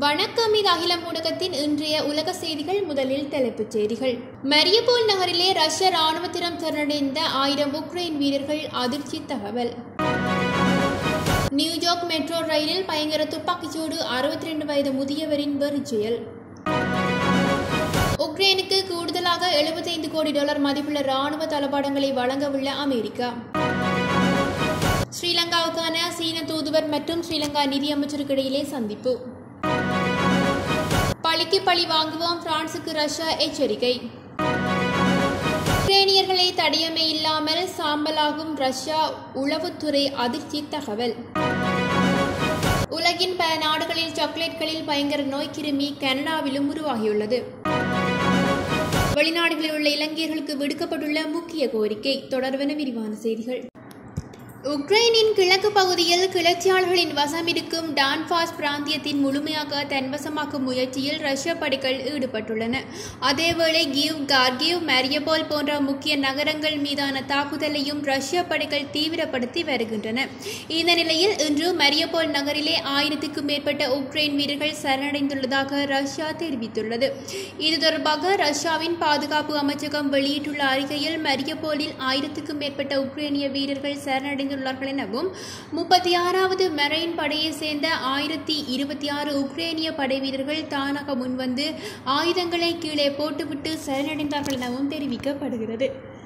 வணக்கம் இது அகிலம் ஊடகத்தின் இன்றைய உலக செய்திகள் முதலில் தலைப்புச் செய்திகள் மரியபோல் நகரிலே ரஷ்ய ராணுவத்திடம் சரணடைந்த ஆயிரம் உக்ரைன் வீரர்கள் அதிர்ச்சி தகவல் நியூயார்க் மெட்ரோ ரயிலில் பயங்கர துப்பாக்கிச்சூடு அறுபத்தி ரெண்டு வயது முதியவரின் வெறிச்செயல் உக்ரைனுக்கு கூடுதலாக 75 கோடி டாலர் மதிப்புள்ள ராணுவ தளபாடங்களை வழங்கவுள்ள அமெரிக்கா ஸ்ரீலங்காவுக்கான சீன தூதுவர் மற்றும் ஸ்ரீலங்கா நிதியமைச்சருக்கு இடையிலே சந்திப்பு பழிக்கு பழி வாங்குவோம் பிரான்சுக்கு ரஷ்யா எச்சரிக்கை உக்ரைனியர்களை தடையமே இல்லாமல் சாம்பலாகும் ரஷ்யா உளவுத்துறை அதிர்ச்சி தகவல் உலகின் பல நாடுகளில் சாக்லேட்களில் பயங்கர நோய்க்கிருமி கனடாவிலும் உருவாகியுள்ளது வெளிநாடுகளில் உள்ள இலங்கையர்களுக்கு விடுக்கப்பட்டுள்ள முக்கிய கோரிக்கை தொடர்வன விரிவான செய்திகள் உக்ரைனின் கிழக்கு பகுதியில் கிளர்ச்சியாளர்களின் வசம் இருக்கும் டான்பாஸ் பிராந்தியத்தின் முழுமையாக தன்வசமாக்கும் முயற்சியில் ரஷ்ய படைகள் ஈடுபட்டுள்ளன அதேவேளை கிவ் கார்கிவ் மேரியபோல் போன்ற முக்கிய நகரங்கள் மீதான தாக்குதலையும் ரஷ்ய படைகள் தீவிரப்படுத்தி வருகின்றன இந்த நிலையில் இன்று மரியபோல் நகரிலே ஆயிரத்துக்கும் மேற்பட்ட உக்ரைன் வீரர்கள் சரணடைந்துள்ளதாக ரஷ்யா தெரிவித்துள்ளது இது தொடர்பாக ரஷ்யாவின் பாதுகாப்பு அமைச்சகம் வெளியிட்டுள்ள அறிக்கையில் மரியபோலில் ஆயிரத்துக்கும் மேற்பட்ட உக்ரைனிய வீரர்கள் சரணடைந்து அடைந்துள்ளார்கள் எனவும் முப்பத்தி ஆறாவது மெரைன் படையை சேர்ந்த ஆயிரத்தி இருபத்தி ஆறு உக்ரேனிய படை வீரர்கள் தானாக முன்வந்து ஆயுதங்களை கீழே போட்டுவிட்டு சரணடைந்தார்கள் எனவும் தெரிவிக்கப்படுகிறது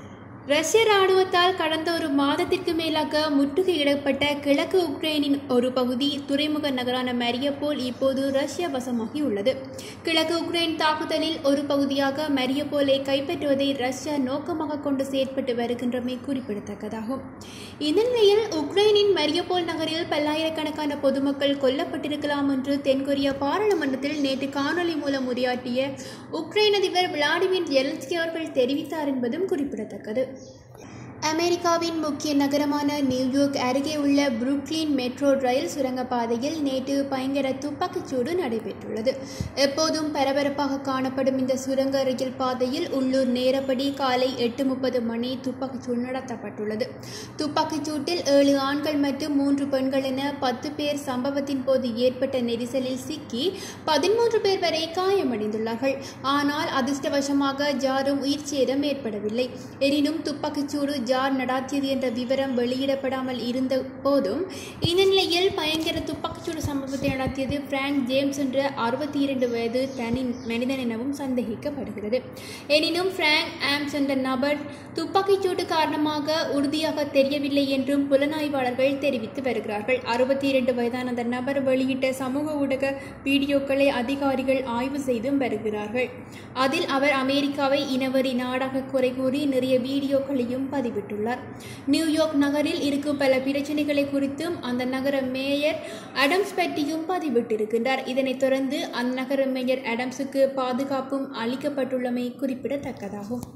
ரஷ்ய ராணுவத்தால் கடந்த ஒரு மாதத்திற்கு மேலாக முற்றுகையிடப்பட்ட கிழக்கு உக்ரைனின் ஒரு பகுதி துறைமுக நகரான மரியபோல் இப்போது ரஷ்ய வசமாகி உள்ளது கிழக்கு உக்ரைன் தாக்குதலில் ஒரு பகுதியாக மரியபோலை கைப்பற்றுவதை ரஷ்யா நோக்கமாக கொண்டு செயற்பட்டு வருகின்றமை குறிப்பிடத்தக்கதாகும் இந்த நிலையில் உக்ரைனின் மரியபோல் நகரில் பல்லாயிரக்கணக்கான பொதுமக்கள் கொல்லப்பட்டிருக்கலாம் என்று தென்கொரியா பாராளுமன்றத்தில் நேற்று காணொலி மூலம் உரையாற்றிய உக்ரைன் அதிபர் விளாடிமிர் ஜெலன்ஸ்கி அவர்கள் தெரிவித்தார் என்பதும் குறிப்பிடத்தக்கது அமெரிக்காவின் முக்கிய நகரமான நியூயார்க் அருகே உள்ள புருக்லின் மெட்ரோ ரயில் சுரங்கப்பாதையில் நேற்று பயங்கர துப்பாக்கிச்சூடு நடைபெற்றுள்ளது எப்போதும் பரபரப்பாக காணப்படும் இந்த சுரங்க ரயில் பாதையில் உள்ளூர் நேரப்படி காலை எட்டு முப்பது மணி துப்பாக்கிச்சூடு நடத்தப்பட்டுள்ளது துப்பாக்கிச்சூட்டில் ஏழு ஆண்கள் மற்றும் மூன்று பெண்கள் என பத்து பேர் சம்பவத்தின் போது ஏற்பட்ட நெரிசலில் சிக்கி பதிமூன்று பேர் வரை காயமடைந்துள்ளார்கள் ஆனால் அதிர்ஷ்டவசமாக ஜாரும் உயிர் சேதம் ஏற்படவில்லை எனினும் துப்பாக்கிச்சூடு ஜார் நடாத்தியது என்ற விவரம் வெளியிடப்படாமல் இருந்த போதும் இந்த நிலையில் பயங்கர துப்பாக்கிச்சூடு சம்பவத்தை நடத்தியது பிராங்க் ஜேம்ஸ் என்ற அறுபத்தி இரண்டு வயது தனி மனிதன் எனவும் சந்தேகிக்கப்படுகிறது எனினும் பிராங்க் ஆம்ஸ் என்ற நபர் துப்பாக்கிச்சூடு காரணமாக உறுதியாக தெரியவில்லை என்றும் புலனாய்வாளர்கள் தெரிவித்து வருகிறார்கள் அறுபத்தி இரண்டு வயதான அந்த நபர் வெளியிட்ட சமூக ஊடக வீடியோக்களை அதிகாரிகள் ஆய்வு செய்தும் வருகிறார்கள் அதில் அவர் அமெரிக்காவை இனவரி நாடாக குறை கூறி நிறைய வீடியோக்களையும் பதிவிட்டுள்ளார் நியூயார்க் நகரில் இருக்கும் பல பிரச்சனைகளை குறித்தும் அந்த நகர மேயர் அடம்ஸ் பற்றியும் பதிவிட்டிருக்கின்றார் இதனைத் தொடர்ந்து அந்நகர மேயர் அடம்ஸுக்கு பாதுகாப்பும் அளிக்கப்பட்டுள்ளமை குறிப்பிடத்தக்கதாகும்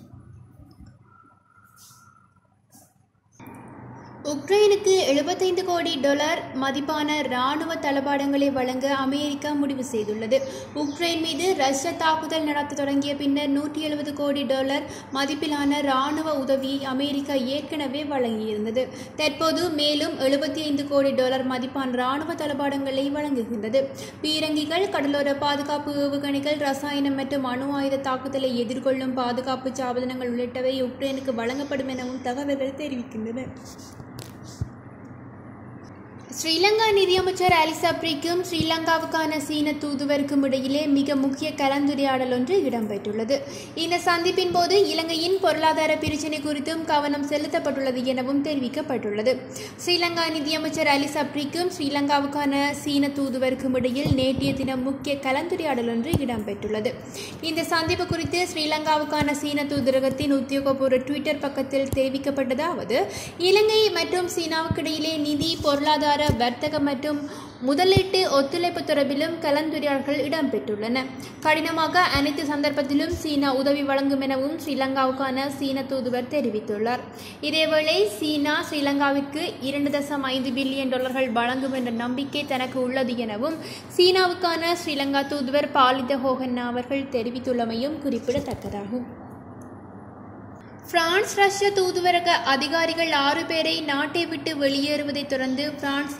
உக்ரைனுக்கு எழுபத்தைந்து கோடி டாலர் மதிப்பான இராணுவ தளபாடங்களை வழங்க அமெரிக்கா முடிவு செய்துள்ளது உக்ரைன் மீது ரஷ்ய தாக்குதல் நடத்த தொடங்கிய பின்னர் நூற்றி எழுபது கோடி டாலர் மதிப்பிலான இராணுவ உதவியை அமெரிக்கா ஏற்கனவே வழங்கியிருந்தது தற்போது மேலும் எழுபத்தி ஐந்து கோடி டாலர் மதிப்பான இராணுவ தளபாடங்களை வழங்குகின்றது பீரங்கிகள் கடலோர பாதுகாப்பு ஏவுகணைகள் ரசாயனம் மற்றும் அணு ஆயுத தாக்குதலை எதிர்கொள்ளும் பாதுகாப்பு சாதனங்கள் உள்ளிட்டவை உக்ரைனுக்கு வழங்கப்படும் எனவும் தகவல்கள் தெரிவிக்கின்றன ஸ்ரீலங்கா நிதியமைச்சர் அலிசா பிரிக்கும் ஸ்ரீலங்காவுக்கான சீன தூதுவருக்கும் இடையிலே மிக முக்கிய கலந்துரையாடல் ஒன்று இடம்பெற்றுள்ளது இந்த சந்திப்பின் போது இலங்கையின் பொருளாதார பிரச்சினை குறித்தும் கவனம் செலுத்தப்பட்டுள்ளது எனவும் தெரிவிக்கப்பட்டுள்ளது ஸ்ரீலங்கா நிதியமைச்சர் அலிசா பிரிக்கும் ஸ்ரீலங்காவுக்கான சீன தூதுவருக்கும் இடையில் நேற்றைய தினம் முக்கிய கலந்துரையாடல் ஒன்று இடம்பெற்றுள்ளது இந்த சந்திப்பு குறித்து ஸ்ரீலங்காவுக்கான சீன தூதரகத்தின் உத்தியோகபூர்வ ட்விட்டர் பக்கத்தில் தெரிவிக்கப்பட்டதாவது இலங்கை மற்றும் சீனாவுக்கு இடையிலே நிதி பொருளாதார வர்த்தக மற்றும் முதலீட்டு ஒத்துழைப்பு தொடர்பிலும் கலந்துரையாடல்கள் இடம்பெற்றுள்ளன கடினமாக அனைத்து சந்தர்ப்பத்திலும் சீனா உதவி வழங்கும் எனவும் ஸ்ரீலங்காவுக்கான சீன தூதுவர் தெரிவித்துள்ளார் இதேவேளை சீனா ஸ்ரீலங்காவிற்கு இரண்டு தசம் ஐந்து பில்லியன் டாலர்கள் வழங்கும் என்ற நம்பிக்கை தனக்கு உள்ளது எனவும் சீனாவுக்கான ஸ்ரீலங்கா தூதுவர் பாலித ஹோகன்னா அவர்கள் தெரிவித்துள்ளமையும் குறிப்பிடத்தக்கதாகும் பிரான்ஸ் ரஷ்ய தூதுவரக அதிகாரிகள் ஆறு பேரை நாட்டை விட்டு வெளியேறுவதைத் தொடர்ந்து பிரான்ஸ்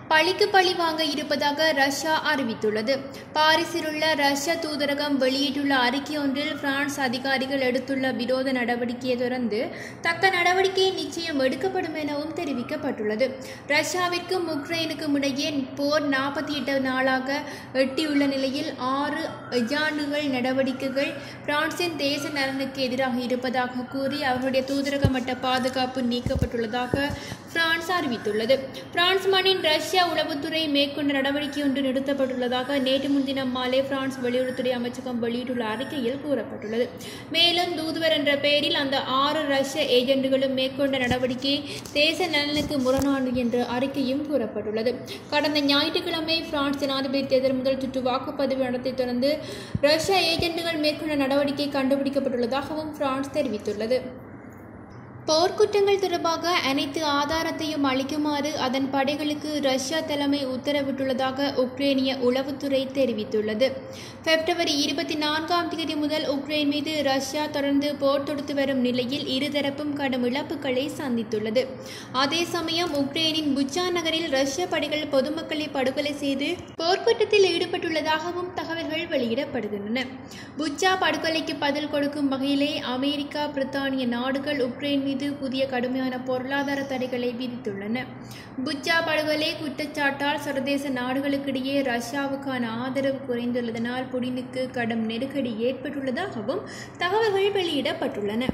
பழிக்கு பழி வாங்க இருப்பதாக ரஷ்யா அறிவித்துள்ளது பாரிஸில் உள்ள ரஷ்ய தூதரகம் வெளியிட்டுள்ள அறிக்கை ஒன்றில் பிரான்ஸ் அதிகாரிகள் எடுத்துள்ள விரோத நடவடிக்கையை தொடர்ந்து தக்க நடவடிக்கை நிச்சயம் எடுக்கப்படும் எனவும் தெரிவிக்கப்பட்டுள்ளது ரஷ்யாவிற்கும் உக்ரைனுக்கும் இடையே போர் நாற்பத்தி எட்டு நாளாக எட்டியுள்ள நிலையில் ஆறு எஜாண்டுகள் நடவடிக்கைகள் பிரான்சின் தேச நலனுக்கு எதிராக இருப்பதாக கூறி அவர்களுடைய தூதரக மட்ட பாதுகாப்பு நீக்கப்பட்டுள்ளதாக பிரான்ஸ் அறிவித்துள்ளது பிரான்ஸ் மண்ணின் ரஷ்யா உளவுத்துறை மேற்கொண்ட நடவடிக்கை ஒன்று நிறுத்தப்பட்டுள்ளதாக நேற்று முன்தினம் மாலை பிரான்ஸ் வெளியுறவுத்துறை அமைச்சகம் வெளியிட்டுள்ள அறிக்கையில் கூறப்பட்டுள்ளது மேலும் தூதுவர் என்ற பெயரில் அந்த ஆறு ரஷ்ய ஏஜென்ட்டுகளும் மேற்கொண்ட நடவடிக்கை தேச நலனுக்கு முரணானது என்ற அறிக்கையும் கூறப்பட்டுள்ளது கடந்த ஞாயிற்றுக்கிழமை பிரான்ஸ் ஜனாதிபதி தேர்தல் முதல் சுற்று வாக்குப்பதிவு நடத்தை தொடர்ந்து ரஷ்ய ஏஜென்ட்டுகள் மேற்கொண்ட நடவடிக்கை கண்டுபிடிக்கப்பட்டுள்ளதாகவும் பிரான்ஸ் தெரிவித்துள்ளது போர்க்குற்றங்கள் தொடர்பாக அனைத்து ஆதாரத்தையும் அளிக்குமாறு அதன் படைகளுக்கு ரஷ்யா தலைமை உத்தரவிட்டுள்ளதாக உக்ரைனிய உளவுத்துறை தெரிவித்துள்ளது பிப்ரவரி இருபத்தி நான்காம் தேதி முதல் உக்ரைன் மீது ரஷ்யா தொடர்ந்து போர் தொடுத்து வரும் நிலையில் இருதரப்பும் கடும் இழப்புகளை சந்தித்துள்ளது அதே சமயம் உக்ரைனின் புச்சா நகரில் ரஷ்ய படைகள் பொதுமக்களை படுகொலை செய்து போர்க்குற்றத்தில் ஈடுபட்டுள்ளதாகவும் தகவல்கள் வெளியிடப்படுகின்றன புச்சா படுகொலைக்கு பதில் கொடுக்கும் வகையிலே அமெரிக்கா பிரித்தானிய நாடுகள் உக்ரைன் மீது மீது புதிய கடுமையான பொருளாதார தடைகளை விதித்துள்ளன புச்சா படுகொலை குற்றச்சாட்டால் சர்வதேச நாடுகளுக்கிடையே ரஷ்யாவுக்கான ஆதரவு குறைந்துள்ளதனால் புடினுக்கு கடும் நெருக்கடி ஏற்பட்டுள்ளதாகவும் தகவல்கள் வெளியிடப்பட்டுள்ளன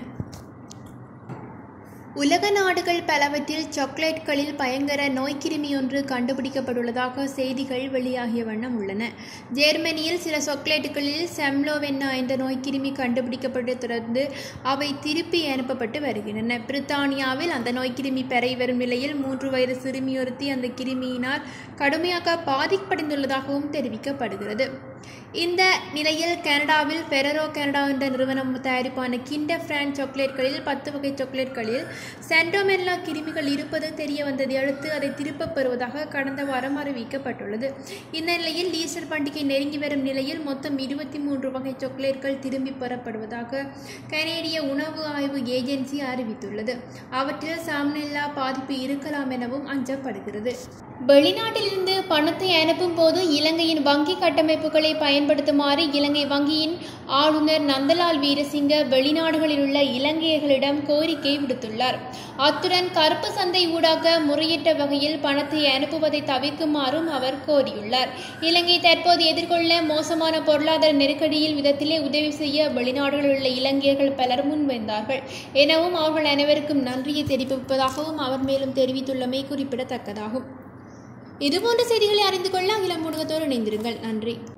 உலக நாடுகள் பலவற்றில் சாக்லேட்களில் பயங்கர நோய்க்கிருமி ஒன்று கண்டுபிடிக்கப்பட்டுள்ளதாக செய்திகள் வெளியாகிய வண்ணம் உள்ளன ஜெர்மனியில் சில சாக்லேட்டுகளில் செம்லோவென்னா என்ற நோய்க்கிருமி கண்டுபிடிக்கப்பட்டு தொடர்ந்து அவை திருப்பி அனுப்பப்பட்டு வருகின்றன பிரித்தானியாவில் அந்த நோய்க்கிருமி பரவி வரும் நிலையில் மூன்று வயது சிறுமியொருத்தி அந்த கிருமியினால் கடுமையாக பாதிப்படைந்துள்ளதாகவும் தெரிவிக்கப்படுகிறது இந்த நிலையில் கனடாவில் ஃபெரரோ கனடா என்ற நிறுவனம் தயாரிப்பான கிண்டர் பிராண்ட் சாக்லேட்களில் பத்து வகை சாக்லேட்களில் சென்டோமெல்லா கிருமிகள் இருப்பது தெரிய வந்ததை அடுத்து அதை திருப்பப் பெறுவதாக கடந்த வாரம் அறிவிக்கப்பட்டுள்ளது இந்த நிலையில் ஈஸ்டர் பண்டிகை நெருங்கி வரும் நிலையில் மொத்தம் இருபத்தி மூன்று வகை சாக்லேட்கள் திரும்பி பெறப்படுவதாக கனேடிய உணவு ஆய்வு ஏஜென்சி அறிவித்துள்ளது அவற்றில் சாம்னெல்லா பாதிப்பு இருக்கலாம் எனவும் அஞ்சப்படுகிறது வெளிநாட்டிலிருந்து பணத்தை அனுப்பும் போது இலங்கையின் வங்கி கட்டமைப்புகளை பயன்படுத்துமாறு இலங்கை வங்கியின் ஆளுநர் நந்தலால் வீரசிங்க வெளிநாடுகளில் உள்ள இலங்கையர்களிடம் கோரிக்கை விடுத்துள்ளார் அத்துடன் கருப்பு சந்தை ஊடாக முறையற்ற வகையில் பணத்தை அனுப்புவதை தவிர்க்குமாறும் அவர் கோரியுள்ளார் இலங்கை தற்போது எதிர்கொள்ள மோசமான பொருளாதார நெருக்கடியில் விதத்திலே உதவி செய்ய வெளிநாடுகளில் உள்ள இலங்கையர்கள் பலர் முன்வந்தார்கள் எனவும் அவர்கள் அனைவருக்கும் நன்றியை தெரிவிப்பதாகவும் அவர் மேலும் தெரிவித்துள்ளமை குறிப்பிடத்தக்கதாகும் இதுபோன்ற செய்திகளை அறிந்து கொள்ள அகில ஊடகத்தோடு இணைந்திருங்கள் நன்றி